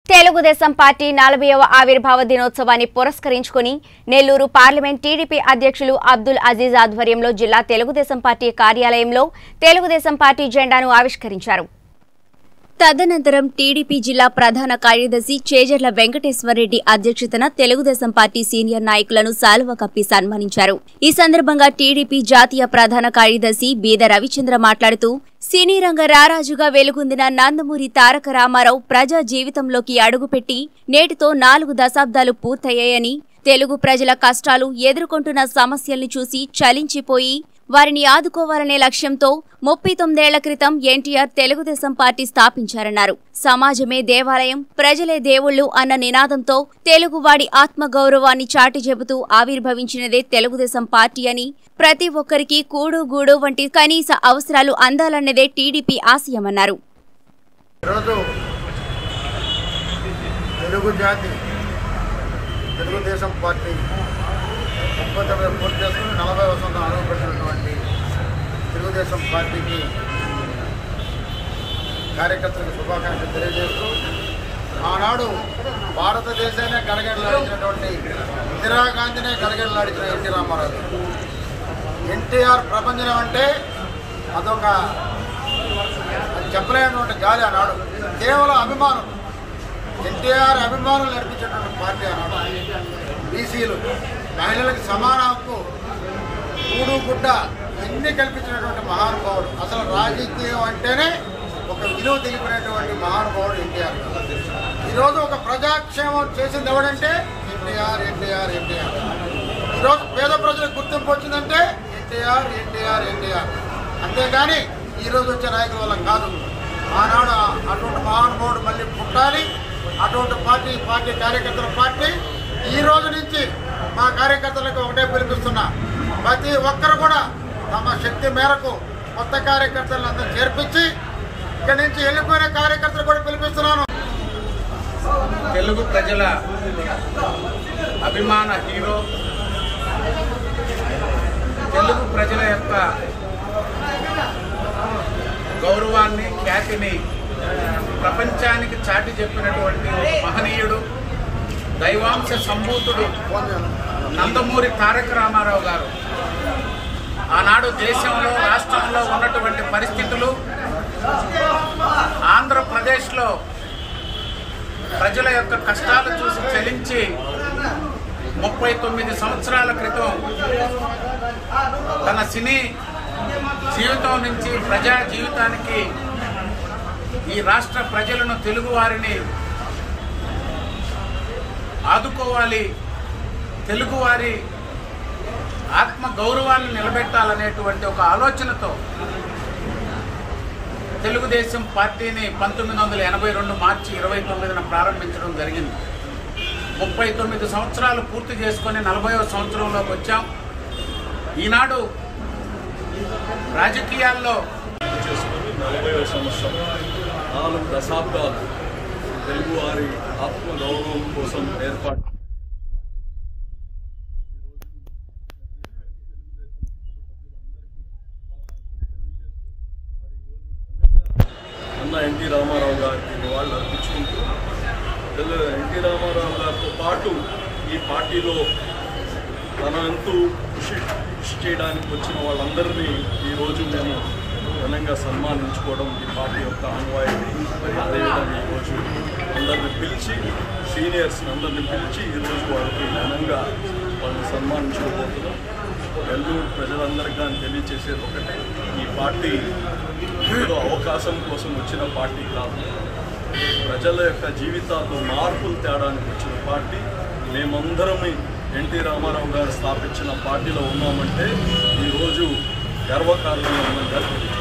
Telugu Desam party నలభైవ ఆవిర్భావ దినోత్సవాన్ని పురస్కరించుకుని నెల్లూరు పార్లమెంట్ టీడీపీ అధ్యక్షులు అబ్దుల్ అజీజ్ ఆధ్వర్యంలో జిల్లా తెలుగుదేశం పార్టీ కార్యాలయంలో తెలుగుదేశం పార్టీ జెండాను ఆవిష్కరించారు తదనంతరం టీడీపీ జిల్లా ప్రధాన కార్యదర్శి చేజర్ల వెంకటేశ్వరరెడ్డి అధ్యక్షతన తెలుగుదేశం పార్టీ సీనియర్ నాయకులను శాలువ కప్పి సన్మానించారు ఈ సందర్భంగా టీడీపీ జాతీయ ప్రధాన కార్యదర్శి బీద రవిచంద్ర మాట్లాడుతూ సినీ రంగ రారాజుగా వెలుగొందిన నందమూరి తారక రామారావు ప్రజా జీవితంలోకి అడుగుపెట్టి నేటితో నాలుగు దశాబ్దాలు పూర్తయ్యాయని తెలుగు ప్రజల కష్టాలు ఎదుర్కొంటున్న సమస్యల్ని చూసి చలించిపోయి వారిని ఆదుకోవాలనే లక్ష్యంతో ముప్పై తొమ్మిదేళ్ల క్రితం ఎన్టీఆర్ తెలుగుదేశం పార్టీ స్థాపించారన్నారు సమాజమే దేవాలయం ప్రజలే దేవుళ్ళు అన్న నినాదంతో తెలుగువాడి ఆత్మగౌరవాన్ని చాటి చెబుతూ ఆవిర్భవించినదే తెలుగుదేశం పార్టీ అని ప్రతి ఒక్కరికి కూడు గూడు వంటి కనీస అవసరాలు అందాలన్నదే టీడీపీ ఆశయమన్నారు ఈరోజు తెలుగు జాతి తెలుగుదేశం పార్టీ ముప్పై తొమ్మిది పూర్తి చేసుకుని నలభై వసంతం అడుగుపెట్టినటువంటి తెలుగుదేశం పార్టీకి కార్యకర్తలకు శుభాకాంక్షలు తెలియజేస్తూ ఆనాడు భారతదేశాన్ని గడగడలాడించినటువంటి ఇందిరాగాంధీనే గడగడలాడించిన ఎన్టీ రామారావు గారు. ఎన్టీఆర్ ప్రపంచం అంటే అదొక అది చెప్పలేనటువంటి గాలి ఆనాడు కేవలం అభిమానం ఎన్టీఆర్ అభిమానులు నడిపించేటువంటి పార్టీ ఆనాడు బీసీలు మహిళలకు సమాన హక్కు కూడు గుడ్డ ఎన్ని కల్పించినటువంటి మహానుభావుడు అసలు రాజకీయం అంటేనే ఒక విలువ తెలిపినటువంటి మహానుభావుడు ఎన్టీఆర్ ఈరోజు ఒక ప్రజాక్షేమం చేసింది ఎవడంటే ఎన్టీఆర్ ఎన్టీఆర్ ఎన్టీఆర్ ఈరోజు పేద ప్రజలకు గుర్తింపు వచ్చిందంటే ఎన్టీఆర్ ఎన్టీఆర్ ఎన్టీఆర్ అంతేగాని ఈరోజు వచ్చే నాయకుల వల్ల కాదు ఆనాడు అటువంటి మహానుభావుడు మళ్ళీ పుట్టాలి అటువంటి పార్టీ పార్టీ కార్యకర్తల పార్టీ ఈ రోజు నుంచి మా కార్యకర్తలకు ఒకటే పిలిపిస్తున్నా ప్రతి ఒక్కరు కూడా తమ శక్తి మేరకు కొత్త కార్యకర్తలను అందరూ చేర్పించి ఇక్కడి నుంచి వెళ్ళిపోయిన కార్యకర్తలు కూడా పిలిపిస్తున్నాను తెలుగు ప్రజల అభిమాన హీరో తెలుగు ప్రజల యొక్క గౌరవాన్ని ఖ్యాతిని ప్రపంచానికి చాటి చెప్పినటువంటి ఒక మహనీయుడు దైవాంశ సంభూతుడు నందమూరి తారక రామారావు గారు ఆనాడు దేశంలో రాష్ట్రంలో ఉన్నటువంటి పరిస్థితులు ఆంధ్రప్రదేశ్లో ప్రజల యొక్క కష్టాలు చూసి చలించి ముప్పై తొమ్మిది సంవత్సరాల క్రితం తన సినీ జీవితం నుంచి ప్రజా జీవితానికి ఈ రాష్ట్ర ప్రజలను తెలుగువారిని ఆదుకోవాలి తెలుగువారి ఆత్మ గౌరవాన్ని నిలబెట్టాలనేటువంటి ఒక ఆలోచనతో తెలుగుదేశం పార్టీని పంతొమ్మిది వందల ఎనభై రెండు మార్చి ఇరవై తొమ్మిదిన ప్రారంభించడం జరిగింది ముప్పై తొమ్మిది సంవత్సరాలు పూర్తి చేసుకొని నలభైవ సంవత్సరంలోకి వచ్చాం ఈనాడు రాజకీయాల్లో చేసుకుని నలభై సంవత్సరం నాలుగు దశాబ్దాలు తెలుగువారి ఆత్మగౌరవం కోసం ఏర్పాటు అన్న ఎన్టీ రామారావు గారికి నివాళులు అర్పించుకుంటూ తెలు- ఎన్టీ రామారావు గారితో పాటు ఈ పార్టీలో తన అంతూ కృషి కృషి చేయడానికి వచ్చిన వాళ్ళందరినీ ఈరోజు మేము ఘనంగా సన్మానించుకోవడం ఈ పార్టీ యొక్క ఆన్వాయితీ మరి అదేవిధంగా ఈరోజు అందరిని పిలిచి సీనియర్స్ అందరిని పిలిచి ఈరోజు వాళ్ళకి ఘనంగా వాళ్ళని సన్మానించుకోబోతున్నాం నెల్లూరు ప్రజలందరికీ కానీ తెలియచేసేది ఒకటే ఈ పార్టీ ఏదో అవకాశం కోసం వచ్చిన పార్టీ కాదు ప్రజల యొక్క జీవితాల్లో మార్పులు తేడానికి వచ్చిన పార్టీ మేమందరం ఎన్టీ రామారావు గారు స్థాపించిన పార్టీలో ఉన్నామంటే ఈరోజు గర్వకారణంగా మనం గర్వించాలి